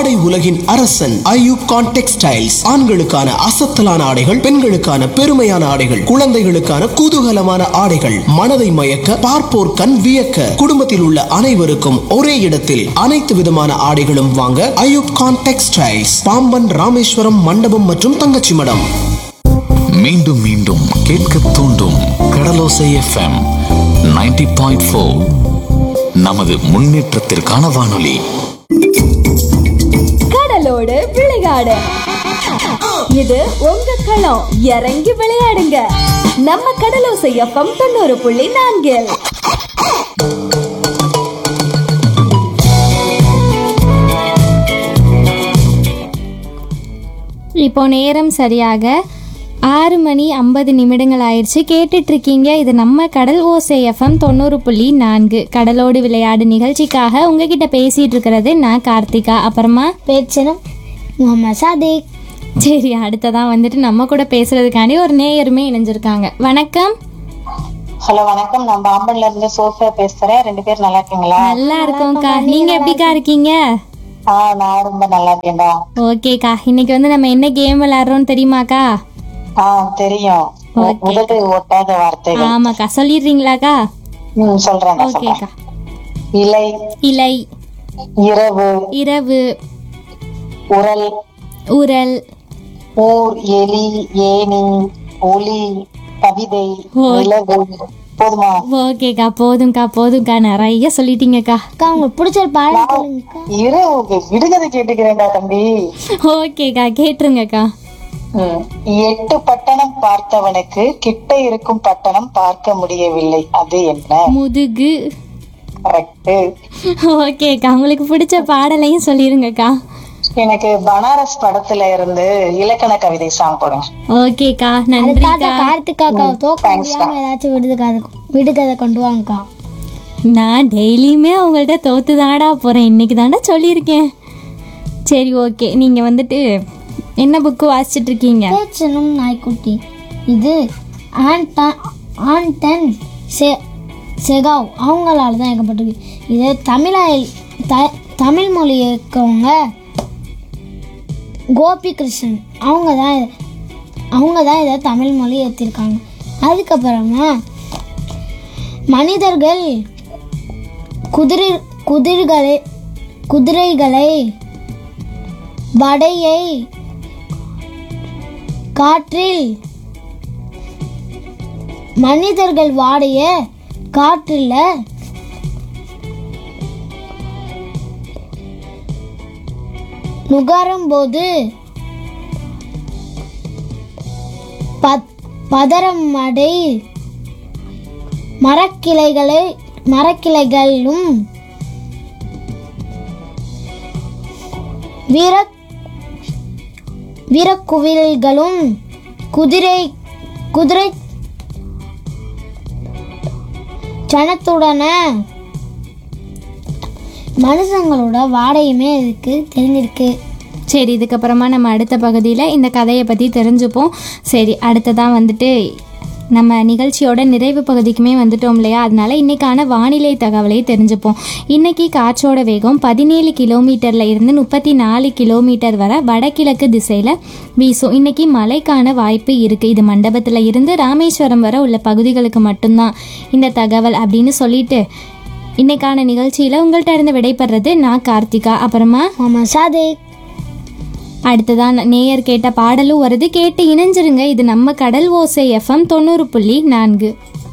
ஆடை உலகின் அரசன் ஐயூப் கான் டெக்ஸ்டைல்ஸ் ஆண்களுக்கான அசத்தலான ஆடைகள் பெண்களுக்கான பெருமையான ஆடைகள் குழந்தைகளுக்கான குதூகலமான ஆடைகள் மனதை மயக்க பார்ப்போர் கண் வியக்க குடும்பத்தில் உள்ள அனைவருக்கும் ஒரே இடத்தில் அனைத்து விதமான ஆடைகளும் வாங்க ஐயூப் கான் டெக்ஸ்டைல்ஸ் பாம்பன் ராமேஸ்வரம் மண்டபம் மற்றும் தங்கச்சி மடம் மீண்டும் மீண்டும் கேட்க தூண்டும் கடலோசை எஃப்எம் 90.4 பாயிண்ட் நமது முன்னேற்றத்திற்கான வானொலி கடலோடு விளையாடு இது உங்க களம் இறங்கி விளையாடுங்க நம்ம கடலோசை எஃப்எம் தொண்ணூறு புள்ளி நான்கில் இப்போ நேரம் சரியாக ஆறு மணி ஐம்பது நிமிடங்கள் ஆயிடுச்சு கேட்டுட்டு இருக்கீங்க இது நம்ம கடல் ஓசை எஃப்எம் தொண்ணூறு புள்ளி நான்கு கடலோடு விளையாடு நிகழ்ச்சிக்காக உங்ககிட்ட பேசிட்டு இருக்கிறது நான் கார்த்திகா அப்புறமா பேச்சனும் முகமது சாதிக் சரி அடுத்ததான் வந்துட்டு நம்ம கூட பேசுறதுக்காண்டி ஒரு நேயருமே இணைஞ்சிருக்காங்க வணக்கம் ஹலோ வணக்கம் நான் பாம்பன்ல இருந்து சோஃபியா பேசுறேன் ரெண்டு பேரும் நல்லா இருக்கீங்களா நல்லா இருக்கோம்க்கா நீங்க எப்படிக்கா இருக்கீங்க ஆ நான் ரொம்ப நல்லா இருக்கேன்டா ஓகேக்கா இன்னைக்கு வந்து நம்ம என்ன கேம் விளையாடுறோம்னு தெரியுமாக்கா ஆ தெரியும் Okay. உதடு ஒட்டாத வார்த்தைகள் ஆமாக்கா சொல்லிடுறீங்களாக்கா ம் சொல்றேன் சொல்றேன் ஓகேக்கா இலை இலை இரவு இரவு உரல் உரல் ஊர் எலி ஏணி ஒளி கவிதை ஓ. நிலவு போதுமா ஓகேக்கா போதும்க்கா போதும்க்கா நிறைய சொல்லிட்டீங்கக்கா அக்கா உங்களுக்கு பிடிச்ச ஒரு பாடம் சொல்லுங்கக்கா இரு விடுகதை கேட்டுக்கிறேன்டா தம்பி ஓகேக்கா கேட்டுருங்கக்கா ம். எட்டு பட்டணம் பார்த்தவனுக்கு கிட்ட இருக்கும் பட்டணம் பார்க்க முடியவில்லை அது என்ன முதுகு கரெக்ட் ஓகேக்கா உங்களுக்கு பிடிச்ச பாடலையும் சொல்லிருங்கக்கா எனக்கு பனாரஸ் படத்துல இருந்து இலக்கண கவிதை சாங் போடுங்க ஓகேக்கா அதுக்காக நன்றிக்கா கார்த்திகாக்கா தோக்க முடியாம ஏதாச்சும் விடுதுக்காத விடுகதை கொண்டு வாங்கக்கா நான் டெய்லியுமே அவங்கள்ட்ட தோத்து தாடா போகிறேன் இன்னைக்கு தாண்டா சொல்லியிருக்கேன் சரி ஓகே நீங்கள் வந்துட்டு என்ன புக்கு வாசிச்சிட்டு இருக்கீங்க பேச்சனும் நாய்க்குட்டி இது ஆண்டன் ஆண்டன் செ செகாவ் அவங்களால தான் இயக்கப்பட்டிருக்கு இது தமிழாயில் த தமிழ் மொழி இருக்கவங்க கோபி கிருஷ்ணன் அவங்க தான் இத- அவங்க தான் இதை தமிழ் மொழி ஏற்றிருக்காங்க அதுக்கப்புறமா மனிதர்கள் குதிரை குதிர்களை குதிரைகளை வடையை காற்றில் மனிதர்கள் வாடைய காற்றில் நுகரும்போது பத்- பதறம் அடை மரக்கிளைகளை மரக்கிளைகளும் வீர வீரக்குவில்களும் குதிரை குதிரை சனத்துடன மனுஷங்களோட வாடையுமே இதுக்கு தெரிஞ்சிருக்கு சரி இதுக்கப்புறமா நம்ம அடுத்த பகுதியில் இந்த கதையை பற்றி தெரிஞ்சுப்போம் சரி அடுத்ததான் வந்துட்டு நம்ம நிகழ்ச்சியோட நிறைவு பகுதிக்குமே வந்துட்டோம் இல்லையா அதனால இன்னைக்கான வானிலை தகவலை தெரிஞ்சுப்போம் இன்னைக்கு காற்றோட வேகம் பதினேழு கிலோமீட்டர்ல இருந்து முப்பத்தி நாலு கிலோமீட்டர் வரை வடகிழக்கு திசையில் வீசும் இன்னைக்கு மழைக்கான வாய்ப்பு இருக்குது இது மண்டபத்தில் இருந்து ராமேஸ்வரம் வரை உள்ள பகுதிகளுக்கு மட்டும்தான் இந்த தகவல் அப்படின்னு சொல்லிட்டு இன்னைக்கான நிகழ்ச்சியில் உங்கள்கிட்ட இருந்து விடைபெறது நான் கார்த்திகா அப்புறமா முகமது சாதிக் அடுத்ததான் நேயர் கேட்ட பாடலும் வருது கேட்டு இணைஞ்சிருங்க இது நம்ம கடல் ஓசை எஃப்எம் தொண்ணூறு புள்ளி நான்கு